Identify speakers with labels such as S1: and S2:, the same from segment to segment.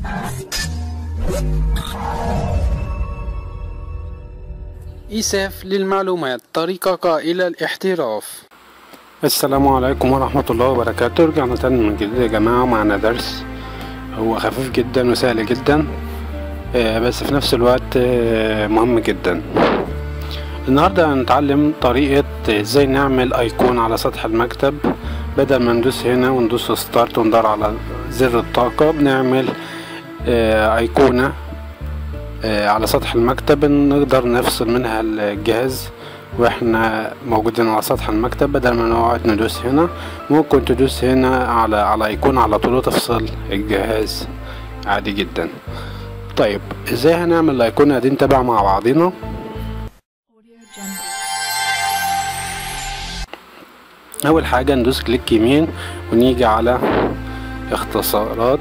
S1: إيساف للمعلومات طريقك إلى الاحتراف السلام عليكم ورحمة الله وبركاته رجعنا تاني من جديد يا جماعة معنا درس هو خفيف جدا وسهل جدا آه، بس في نفس الوقت آه، مهم جدا النهاردة هنتعلم طريقة ازاي نعمل ايقون على سطح المكتب بدل ما ندوس هنا وندوس ستارت وندور على زر الطاقة بنعمل آه، ايقونة آه، على سطح المكتب نقدر نفصل منها الجهاز واحنا موجودين على سطح المكتب بدل ما نقعد ندوس هنا ممكن تدوس هنا على على ايقون على طول وتفصل الجهاز عادي جدا طيب ازاي هنعمل الايقونة دي نتابع مع بعضينا اول حاجة ندوس كليك يمين ونيجي على اختصارات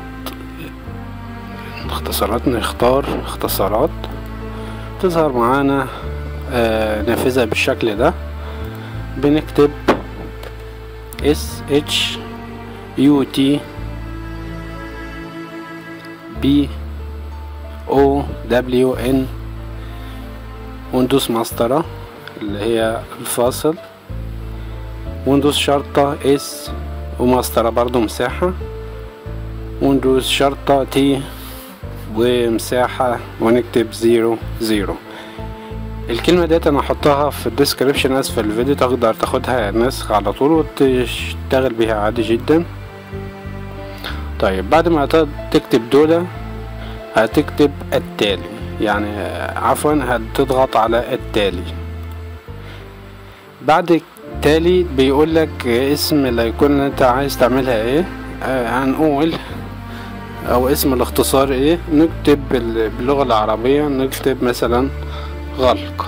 S1: اختصارات نختار اختصارات تظهر معانا آه نافذة بالشكل ده بنكتب اس اتش يو تي بي او دبليو ان وندوس مسطرة اللي هي الفاصل وندوس شرطة اس ومسطرة برضو مساحة وندوس شرطة تي ومساحة ونكتب زيرو زيرو الكلمة ديت انا هحطها في الديسكريبشن اسفل الفيديو تقدر تاخدها نسخ على طول وتشتغل بيها عادي جدا طيب بعد ما تكتب دولة هتكتب التالي يعني عفوا هتضغط على التالي بعد التالي بيقول لك اسم الايقونة اللي انت عايز تعملها ايه آه هنقول او اسم الاختصار ايه نكتب باللغة العربية نكتب مثلا غلق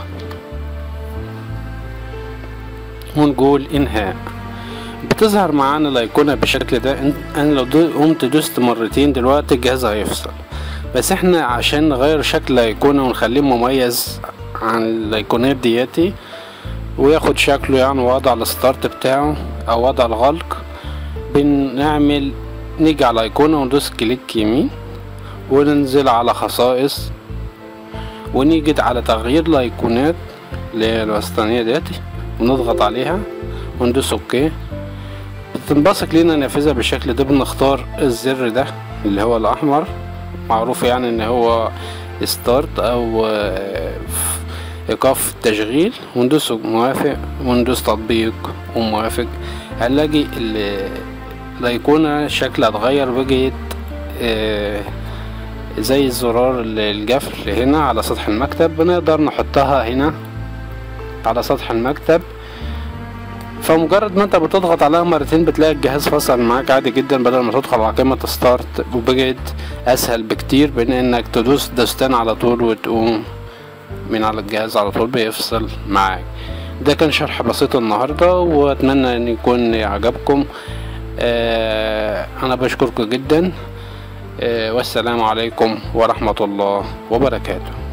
S1: ونقول انهاء بتظهر معانا الايقونة بالشكل ده انا لو قمت دوست مرتين دلوقتي الجهاز هيفصل بس احنا عشان نغير شكل الايقونة ونخليه مميز عن الايقونات دياتي وياخد شكله يعني وضع الستارت بتاعه او وضع الغلق بنعمل نيجي على الايقونة وندوس كليك يمين وننزل على خصائص ونيجي على تغيير الايقونات اللي هي الوسطانية ديتي ونضغط عليها وندوس اوكي بتنبثق لنا نافذة بالشكل ده بنختار الزر ده اللي هو الاحمر معروف يعني ان هو ستارت او ايقاف التشغيل وندوس موافق وندوس تطبيق وموافق هنلاقي الايقونة شكلها اتغير بقيت اه زي الزرار القفل هنا على سطح المكتب بنقدر نحطها هنا على سطح المكتب فمجرد ما انت بتضغط عليها مرتين بتلاقي الجهاز فصل معاك عادي جدا بدل ما تدخل على قائمة ستارت وبقيت اسهل بكتير بين انك تدوس دوستين على طول وتقوم من على الجهاز على طول بيفصل معاك ده كان شرح بسيط النهاردة واتمنى ان يكون عجبكم آه انا بشكركم جدا آه والسلام عليكم ورحمة الله وبركاته